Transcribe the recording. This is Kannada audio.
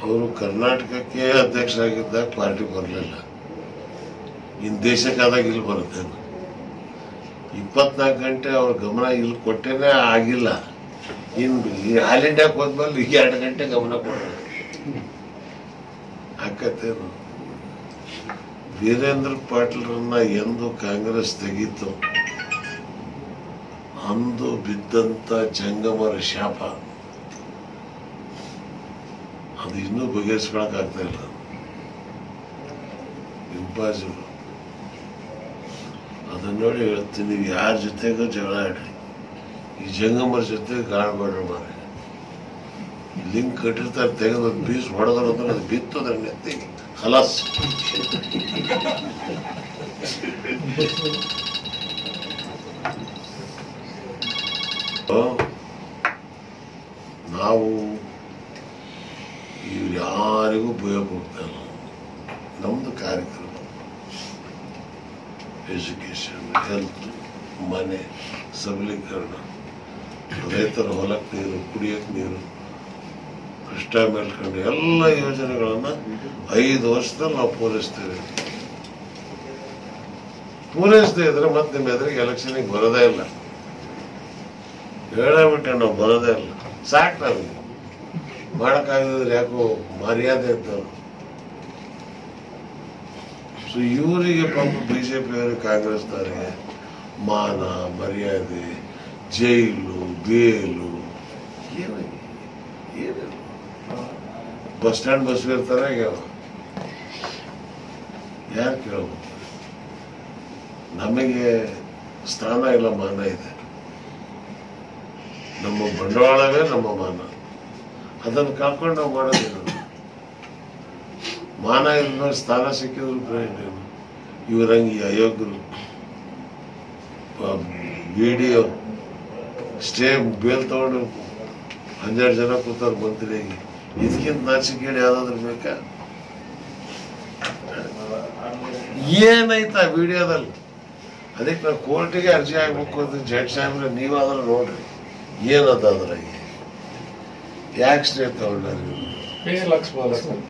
ಅವರು ಕರ್ನಾಟಕಕ್ಕೆ ಅಧ್ಯಕ್ಷರಾಗಿದ್ದಾಗ ಪಾರ್ಟಿ ಬರಲಿಲ್ಲ ಇನ್ನು ದೇಶಕ್ಕಾದಾಗ ಇಲ್ಲಿ ಬರುತ್ತೆ ಇಪ್ಪತ್ನಾಲ್ಕು ಗಂಟೆ ಅವ್ರ ಗಮನ ಇಲ್ಲಿ ಕೊಟ್ಟೇನೆ ಆಗಿಲ್ಲ ಇನ್ನು ಆಲ್ ಇಂಡಿಯಾಕ್ಕೆ ಹೋದ್ಮೇಲೆ ಈಗ ಎರಡು ಗಂಟೆ ಗಮನ ಕೊಡೋಣ ಆಕತ್ತೇನು ವೀರೇಂದ್ರ ಪಾಟೀಲ್ರನ್ನ ಎಂದು ಕಾಂಗ್ರೆಸ್ ತೆಗೀತು ಅಂದು ಬಿದ್ದಂತ ಜಂಗಮರ ಶಾಪ ಅದು ಇನ್ನೂ ಬಗೆಹರಿಸ್ಕೊಳಕ್ ಆಗ್ತಾ ಇಲ್ಲ ಇಂಪಾಸಿಬಲ್ ಅದನ್ನ ನೋಡಿ ಹೇಳ್ತೀನಿ ನೀವು ಯಾರ ಜೊತೆಗೂ ಜಗಳ ಆಡ್ರಿ ಈ ಜಂಗಮರ ಜೊತೆ ಗಾಳ್ಬೇಡ್ರಿ ಮಾರೆ ಲಿಂಕ್ ಕಟ್ಟಿರ್ತಾರೆ ತೆಗೆದು ಒಂದು ಬೀಸ್ ಹೊಡೆದ್ರು ಅಂದ್ರೆ ಅದು ಬಿತ್ತು ಅದ್ರ ನೆತ್ತಿಗೆ ಖಲಾಸ್ ನಾವು ಇವ್ರು ಯಾರಿಗೂ ಬಯೋಕ್ ಹೋಗ್ತಾ ಇಲ್ಲ ನಮ್ದು ಕಾರ್ಯಕ್ರಮ ಎಜುಕೇಶನ್ ಹೆಲ್ತ್ ಮನೆ ಸಬಲೀಕರಣ ರೈತರ ಹೊಲಕ್ಕೆ ನೀರು ಕುಡಿಯಕ್ಕೆ ನೀರು ಕಷ್ಟ ಮೇಲ್ಕೊಂಡು ಎಲ್ಲ ಯೋಜನೆಗಳನ್ನ ಐದು ವರ್ಷದಲ್ಲಿ ನಾವು ಪೂರೈಸ್ತೇವೆ ಪೂರೈಸದೇ ಇದ್ರೆ ಮತ್ತೆ ನಿಮ್ಮ ಎದುರಿಗೆ ಎಲೆಕ್ಷನ್ಗೆ ಬರೋದೇ ಇಲ್ಲ ಹೇಳಬಿಟ್ಟೆ ನಾವು ಬರೋದೇ ಇಲ್ಲ ಸಾಕು ನಮಗೆ ಮಾಡೋಕ್ಕಾಗದಿದ್ರೆ ಯಾಕೋ ಮರ್ಯಾದೆ ಇದ್ದವರು ಸೊ ಇವರಿಗೆ ಪಾಪ ಬಿ ಜೆ ಪಿಯವರಿಗೆ ಕಾಂಗ್ರೆಸ್ನವರಿಗೆ ಮಾನ ಮರ್ಯಾದೆ ಜೈಲು ಬೇಲು ಏನು ಏನಿಲ್ಲ ಬಸ್ ಸ್ಟ್ಯಾಂಡ್ ಬಸ್ ಇರ್ತಾರೆ ಯಾರು ಕೇಳಬೇಕು ನಮಗೆ ಸ್ಥಾನ ಇಲ್ಲ ಮಾನ ಇದೆ ನಮ್ಮ ಬಂಡವಾಳವೇ ನಮ್ಮ ಮಾನ ಅದನ್ನು ಕಳ್ಕೊಂಡು ನಾವು ಮಾಡೋದೇನು ಮಾನ ಇಲ್ಲದ ಸ್ಥಾನ ಸಿಕ್ಕಿದ್ರು ಪ್ರಯೋಜನ ಏನು ಇವರಂಗಿ ಅಯೋಗ್ಯರು ವಿಡಿಯೋ ಸ್ಟೇ ಬೇಲ್ ತಗೊಂಡು ಹನ್ನೆರಡು ಜನ ಕೂತಾರ ಮಂತ್ರಿಯಾಗಿ ಇದಕ್ಕಿಂತ ನಾಚಿಕೆಗೇಡು ಯಾವ್ದಾದ್ರು ಬೇಕಾ ಏನೈತ ಆ ವಿಡಿಯೋದಲ್ಲಿ ಅದಕ್ಕೆ ನಾವು ಕೋರ್ಟಿಗೆ ಅರ್ಜಿ ಆಗ್ಬೇಕು ಅಂತ ಜಡ್ಜ್ ಸಾಹೇಬ್ರೆ ನೀವಾದ್ರೂ ನೋಡ್ರಿ ಏನದ ಅದ್ರಾಗೆ ಯಾಕೆ ಸ್ಟೇ ತಗೊಂಡ್ರಿ ಪೇ ಲಕ್ಷ್ಮಣ